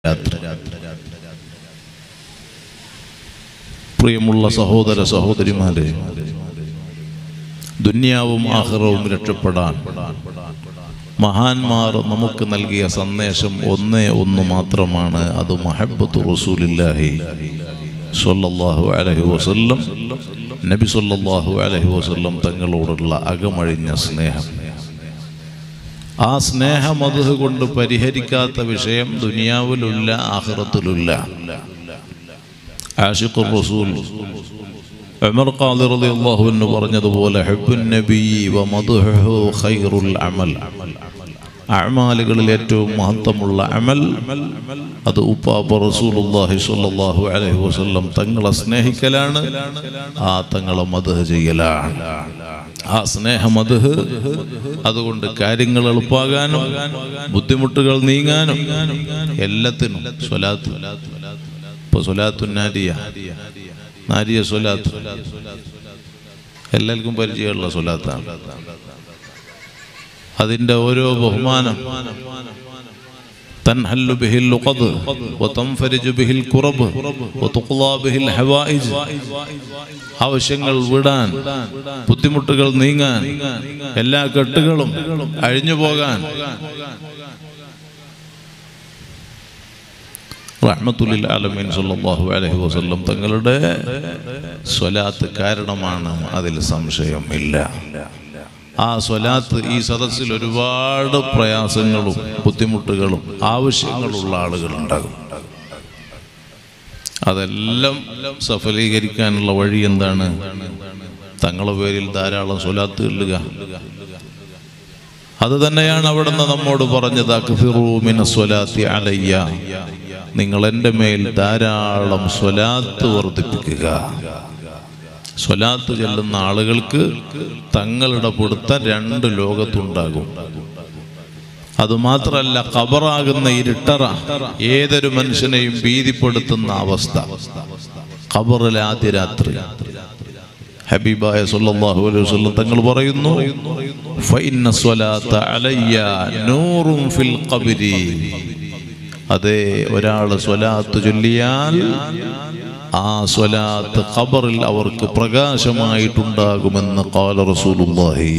രാത്രി പ്രിയമുള്ള സഹോദര സഹോദരിമാരെ ദുന്യാവും ആഹ്റവും രക്ഷപ്പെടാൻ മഹാന്മാർ നമുക്ക് നൽകിയ സന്ദേശം ഒന്നേ ഒന്ന് മാത്രമാണ് അത് മഹബത്ത് റസൂലില്ലാഹി സ്വല്ലല്ലാഹു അലൈഹി വസല്ലം നബി സ്വല്ലല്ലാഹു അലൈഹി വസല്ലം തങ്ങളോടുള്ള അകമഴിഞ്ഞ സ്നേഹം ആ സ്നേഹം അത് കൊണ്ട് പരിഹരിക്കാത്ത വിഷയം ദുനിയാവിലുള്ള ആഹ്റത്തിലുള്ള ആഷിഖുർ റസൂൽ ഉമർ ഖാദി റളിയല്ലാഹു അൻഹു പറഞ്ഞതുപോലെ ഹബ്ബുൻ നബി വ മദ്ഹുഹു ഖൈറുൽ അമൽ അഅമാലുകളിൽ ഏറ്റവും മഹത്വമുള്ള അമൽ അത് ഉപ്പാപ്പ റസൂലുള്ളാഹി സ്വല്ലല്ലാഹു അലൈഹി വസല്ലം തങ്ങളെ സ്നേഹിക്കലാണ് ആ തങ്ങളെ മദ്ഹ് ചെയ്യലാണ് ആ സ്നേഹം അത് അതുകൊണ്ട് കാര്യങ്ങൾ എളുപ്പാകാനും ബുദ്ധിമുട്ടുകൾ നീങ്ങാനും എല്ലാത്തിനും സ്വലാത്ത് ഇപ്പൊ സ്വലാത്തു നാരിയ നാരിയ സ്വലാത്ത് എല്ലാവർക്കും പരിചയമുള്ള സ്വലാത്താണ് അതിന്റെ ഓരോ ബഹുമാനം تنحل به اللقض وتنفرج به الكرب وتقضى به الحوائج ആവശ്യങ്ങൾ വിടാൻ ബുദ്ധിമുട്ടുകൾ നീങ്ങാൻ എല്ലാ കെട്ടുകളും അഴിഞ്ഞു പോകാൻ റഹ്മത്തുലിൽ ആലമീൻ സല്ലല്ലാഹു അലൈഹി വസല്ലം തങ്ങളുടെ സ്വലാത്ത് കാരണമാണ് അതിൽ സംശയമില്ല ആ സ്വലാത്ത് ഈ സദസ്സിൽ ഒരുപാട് പ്രയാസങ്ങളും ബുദ്ധിമുട്ടുകളും ആവശ്യങ്ങളുള്ള ആളുകളുണ്ടാകും അതെല്ലാം സഫലീകരിക്കാനുള്ള വഴി എന്താണ് തങ്ങളുടെ പേരിൽ ധാരാളം സ്വലാത്ത് ചെല്ലുക അത് തന്നെയാണ് അവിടുന്ന് നമ്മോട് പറഞ്ഞത് അക്ഫിറൂമിന സ്വലാത്തി അലയ്യ നിങ്ങൾ എൻ്റെ മേൽ ധാരാളം സ്വലാത്ത് വർദ്ധിപ്പിക്കുക സ്വലാത്ത് ചെല്ലുന്ന ആളുകൾക്ക് തങ്ങളുടെ പിടുത്തം രണ്ട് ലോകത്തുണ്ടാകും അതുമാത്രമല്ല ഖബറാകുന്ന ഇരുട്ടറ ഏതൊരു മനുഷ്യനെയും ഭീതിപ്പെടുത്തുന്ന അവസ്ഥ ഖബറിലെ ആദ്യ രാത്രി ഹബീബായ സല്ലല്ലാഹു അലൈഹി വസല്ലം തങ്ങൾ പറയുന്നു ഫഇന്ന സ്വലാത്ത അലയ്യ നൂറും ഫിൽ ഖബരി അതെ ഒരാൾ സ്വലാത്ത് ചൊല്ലിയാൽ ആ സ്വലാത്ത് ഖബറിൽ അവർക്ക് പ്രകാശമായിട്ടുണ്ടാകുമെന്ന് ഖാല റസൂലുള്ളാഹി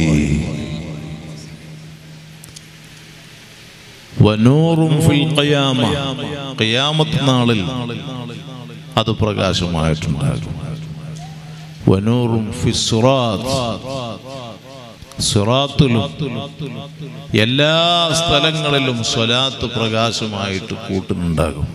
വനൂറും ഫിൽ ഖിയാമ ഖിയാമത്ത് നാളിൽ അത് പ്രകാശമായിട്ടുണ്ടാകും വനൂറും ഫിസ്റാത്ത് സിറാത്തിലും എല്ലാ സ്ഥലങ്ങളിലും സ്വലാത്ത് പ്രകാശമായിട്ട് കൂട്ടുന്നുണ്ടാകും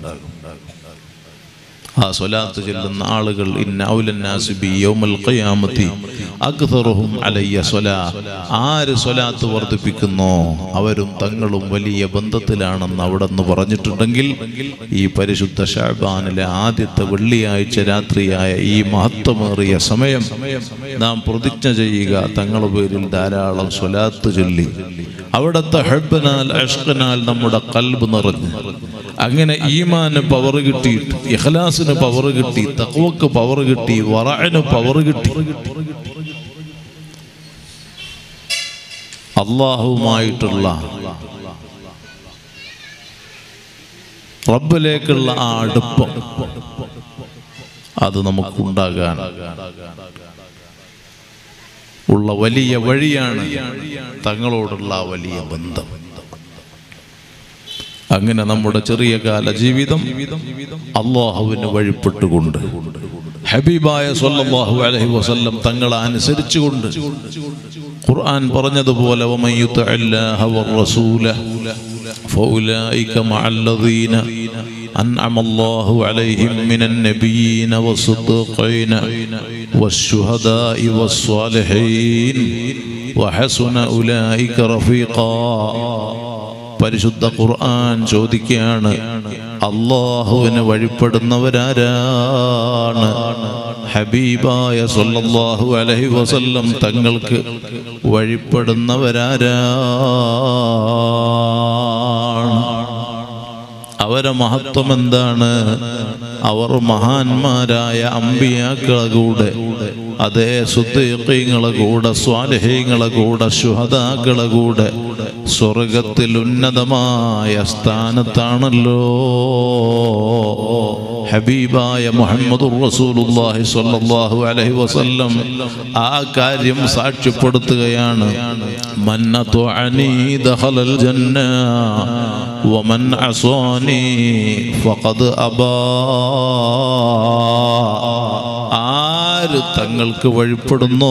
ആ സ്വലാത്ത് ചെല്ലുന്ന ആളുകൾ ഇന്ന ഔലന്നാസി ബി യൗമൽ ഖിയാമത്തി അക്തറുഹും അലയ്യ സ്വലാ ആര് സ്വലാത്ത് വർദ്ധിപ്പിക്കുന്നോ അവരും തങ്ങളും വലിയ ബന്ധത്തിലാണെന്ന് അവിടെ നിന്ന് പറഞ്ഞിട്ടുണ്ടെങ്കിൽ ഈ പരിശുദ്ധ ഷാബാനിലെ ആദ്യത്തെ വെള്ളിയാഴ്ച രാത്രിയായ ഈ മഹത്വമേറിയ സമയം നാം പ്രതിജ്ഞ ചെയ്യുക തങ്ങളുടെ പേരിൽ ധാരാളം സ്വലാത്ത് ചൊല്ലി അവിടുത്തെ ഹെബനാൽ അഷ്കനാൽ നമ്മുടെ കൽബ് നിറഞ്ഞു അങ്ങനെ ഈമാന് പവർ കിട്ടിയിട്ട് ഇഖ്ലാസിന് പവർ കിട്ടി തഖ്വക്ക് പവർ കിട്ടി വറഅന് പവർ കിട്ടി അള്ളാഹുമായിട്ടുള്ള റബ്ബിലേക്കുള്ള ആ അടുപ്പം അത് നമുക്കുണ്ടാകാൻ ഉള്ള വലിയ വഴിയാണ് തങ്ങളോടുള്ള ആ വലിയ ബന്ധം അങ്ങനെ നമ്മുടെ ചെറിയ കാല ജീവിതം അള്ളാഹുവിന് വഴിപ്പെട്ടുകൊണ്ട് ഹബീബായ സല്ലല്ലാഹു അലൈഹി വസല്ലം തങ്ങളെ അനുസരിച്ചുകൊണ്ട് ഖുർആൻ പറഞ്ഞതുപോലെ വമൻ യുതഅല്ലാഹ വറസൂല فأولئك مع الذين أنعم الله عليهم من النبيين والصديقين والشهداء والصالحين وحسن أولئك رفيقا പരിശുദ്ധ ഖുർആൻ ചോദിക്കുകയാണ് അള്ളാഹുവിന് വഴിപ്പെടുന്നവരാരാണ് ഹബീബായ സല്ലല്ലാഹു അലൈഹി വസല്ലം തങ്ങൾക്ക് വഴിപ്പെടുന്നവരാരാണ് അവരെ മഹത്വം എന്താണ് അവർ മഹാന്മാരായ അമ്പിയാക്കളെ കൂടെ അതേ സുദ്ദീഖീങ്ങളെ കൂടെ സ്വാലഹീങ്ങളെ കൂടെ ശുഹദാക്കളെ കൂടെ സ്വർഗത്തിൽ ഉന്നതമായ സ്ഥാനത്താണല്ലോ ഹബീബായ മുഹമ്മദുർ റസൂലുള്ളാഹി സ്വല്ലല്ലാഹു അലൈഹി വസല്ലം ആ കാര്യം സാക്ഷ്യപ്പെടുത്തുകയാണ് മന്നതു അനി ദഖലൽ ജന്ന വമൻ അസാനി ഫഖദ് അബാ ആര് തങ്ങൾക്ക് വഴിപ്പെടുന്നോ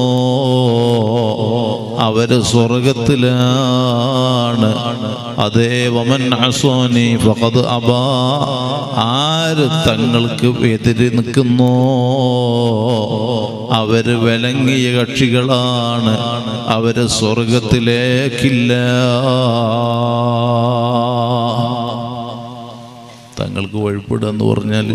അവര് സ്വർഗത്തിലാണ് അതേ വമൻ അസോനി ഫഖദ് അബാ ആര് തങ്ങൾക്ക് എതിര് നിൽക്കുന്നോ അവര് വിലങ്ങിയ കക്ഷികളാണ് അവര് സ്വർഗത്തിലേക്കില്ല തങ്ങൾക്ക് വഴിപ്പെടുക എന്ന് പറഞ്ഞാൽ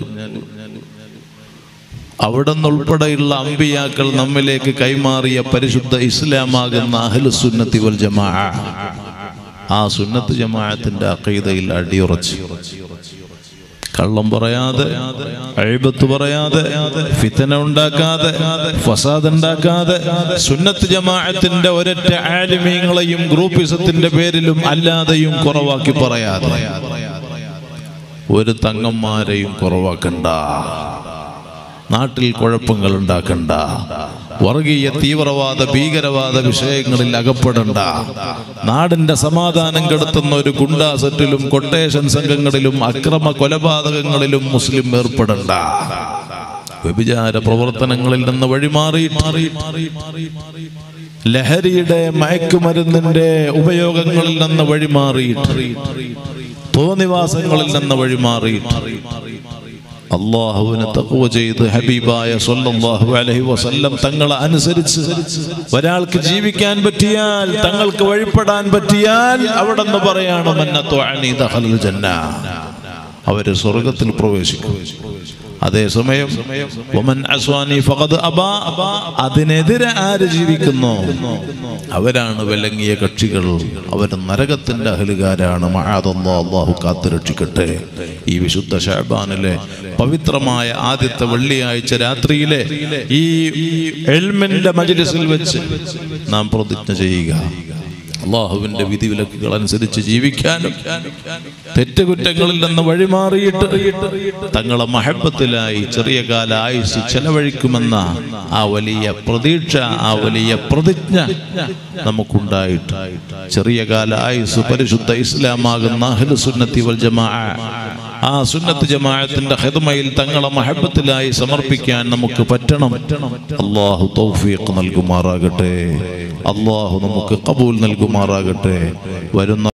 അവിടെ നിന്നുൾപ്പെടെയുള്ള അമ്പിയാക്കൾ നമ്മിലേക്ക് കൈമാറിയ പരിശുദ്ധ ഇസ്ലാമാകുന്ന അഹ്ലു സുന്നത്തി വൽ ജമാ ആ സുന്നത്ത് ജമാഅത്തിന്റെ അഖീദയിൽ അടിയുറച്ച് കള്ളം പറയാതെ അഴിബത്ത് പറയാതെ ഫിത്തന ഉണ്ടാക്കാതെ ഫസാദ് ഉണ്ടാക്കാതെ സുന്നത്ത് ജമാഅത്തിന്റെ ഒരൊറ്റ ആലിമീങ്ങളെയും ഗ്രൂപ്പിസത്തിന്റെ പേരിലും അല്ലാതെയും കുറവാക്കി പറയാതെ ഒരു തങ്ങന്മാരെയും കുറവാക്കണ്ട നാട്ടിൽ കുഴപ്പങ്ങൾ ഉണ്ടാക്കണ്ട വർഗീയ തീവ്രവാദ ഭീകരവാദ വിഷയങ്ങളിൽ അകപ്പെടണ്ട നാടിന്റെ സമാധാനം കെടുത്തുന്ന ഒരു ഗുണ്ടാസെറ്റിലും കൊട്ടേഷൻ സംഘങ്ങളിലും അക്രമ കൊലപാതകങ്ങളിലും മുസ്ലിം ഏർപ്പെടണ്ട വ്യഭിചാര പ്രവർത്തനങ്ങളിൽ നിന്ന് വഴിമാറി ലഹരിയുടെ മയക്കുമരുന്നിന്റെ ഉപയോഗങ്ങളിൽ നിന്ന് വഴിമാറി തോന്നിവാസങ്ങളിൽ നിന്ന് വഴിമാറി അള്ളാഹുവിനെ തഖ്വ ചെയ്ത് ഹബീബായ സല്ലല്ലാഹു അലൈഹി വസല്ലം തങ്ങളെ അനുസരിച്ച് ഒരാൾക്ക് ജീവിക്കാൻ പറ്റിയാൽ തങ്ങൾക്ക് വഴിപ്പെടാൻ പറ്റിയാൽ അവിടെ നിന്ന് പറയാണ് മന്നത്തു അനി ദഖലൽ ജന്ന അവര് സ്വർഗത്തിൽ പ്രവേശിക്കും അതേസമയം വമൻ അസ്വാനി ഫഖദ് അബാ അതിനെതിരെ ആര് ജീവിക്കുന്നു അവരാണ് വിലങ്ങിയ കക്ഷികൾ അവർ നരകത്തിന്റെ അഹലുകാരാണ് മഹാദല്ലാ അള്ളാഹു കാത്തുരക്ഷിക്കട്ടെ ഈ വിശുദ്ധ ഷാബാനിലെ പവിത്രമായ ആദ്യത്തെ വെള്ളിയാഴ്ച രാത്രിയിലെ ഈ എൽമിന്റെ മജ്ലിസിൽ വെച്ച് നാം പ്രതിജ്ഞ ചെയ്യുക അള്ളാഹുവിന്റെ വിധിവിലക്കുകൾ അനുസരിച്ച് ജീവിക്കാനും തെറ്റുകുറ്റങ്ങളിൽ നിന്ന് വഴിമാറിയിട്ട് തങ്ങളെ മഹബത്തിലായി ചെറിയ കാല ആയുസ് ചെലവഴിക്കുമെന്ന ആ വലിയ പ്രതീക്ഷ ആ വലിയ പ്രതിജ്ഞ നമുക്കുണ്ടായിട്ട് ചെറിയ കാല ആയുസ് പരിശുദ്ധ ഇസ്ലാമാകുന്ന അഹ്ലു സുന്നത്തി വൽ ജമാ ആ സുന്നത്ത് ജമാഅത്തിന്റെ ഹിദ്മയിൽ തങ്ങളെ മഹബത്തിലായി സമർപ്പിക്കാൻ നമുക്ക് പറ്റണം അള്ളാഹു തൗഫീഖ് നൽകുമാറാകട്ടെ അള്ളാഹു നമുക്ക് കബൂൽ നൽകുമാറാകട്ടെ വരുന്ന